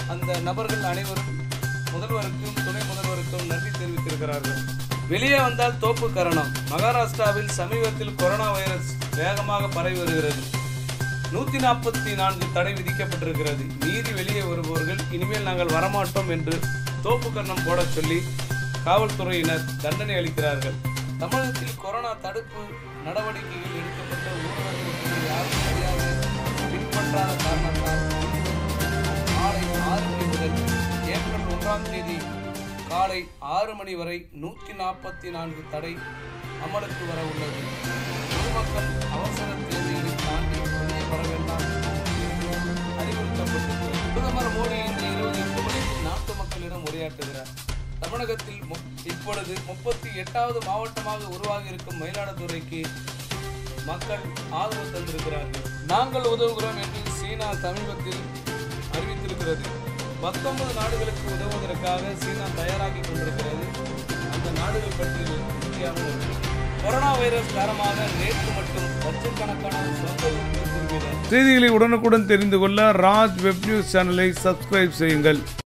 அந்த நபர்கள் அனைவரும் முதல்வருக்கும் துணை முதல்வருக்கும் நன்றி தெரிவித்திருக்கிறார்கள் வெளியே வந்தால் தோப்பு கரணம் மகாராஷ்டிராவில் சமீபத்தில் கொரோனா வைரஸ் வேகமாக பரவி வருகிறது நூற்றி நாற்பத்தி நான்கு தடை விதிக்கப்பட்டிருக்கிறது மீறி வெளியே வருபவர்கள் இனிமேல் நாங்கள் வரமாட்டோம் என்று தோப்பு கரணம் போடச் சொல்லி காவல்துறையினர் தண்டனை அளிக்கிறார்கள் தமிழகத்தில் கொரோனா தடுப்பு நடவடிக்கைகள் எடுக்கப்பட்ட ஊரடங்கு யாரும் சரியாக பின்பற்றாத காரணத்தால் காலை ஆறு மணி முதல் ஏப்ரல் ஒன்றாம் தேதி காலை ஆறு மணி வரை நூற்றி நாற்பத்தி நான்கு தடை அமலுக்கு வர உள்ளது பொதுமக்கள் அவசர தேவைகளை தாண்டி வெளியே வர வேண்டாம் என்று அறிவுறுத்தப்பட்டுள்ளது பிரதமர் மோடி இன்று இருபது எட்டு மணிக்கு நாட்டு மக்களிடம் உரையாற்றுகிறார் தமிழகத்தில் முப்- இப்பொழுது முப்பத்தி எட்டாவது மாவட்டமாக உருவாகி இருக்கும் மயிலாடுதுறைக்கு மக்கள் ஆதரவு தந்திருக்கிறார்கள் நாங்கள் உதவுகிறோம் என்று சீனா சமீபத்தில் அறிவித்திருக்கிறது பத்தொன்பது நாடுகளுக்கு உதவுவதற்காக சீனா தயாராகி கொண்டிருக்கிறது அந்த நாடுகள் பட்டியலில் இந்தியாவும் ஒன்று. கொரோனா வைரஸ் காரணமாக நேற்று மட்டும் லட்சக்கணக்கான சொந்த ஊருக்கு திரும்பினர் செய்திகளை உடனுக்குடன் தெரிந்து கொள்ள ராஜ் வெப் நியூஸ் சேனலை சப்ஸ்கிரைப் செய்யுங்கள்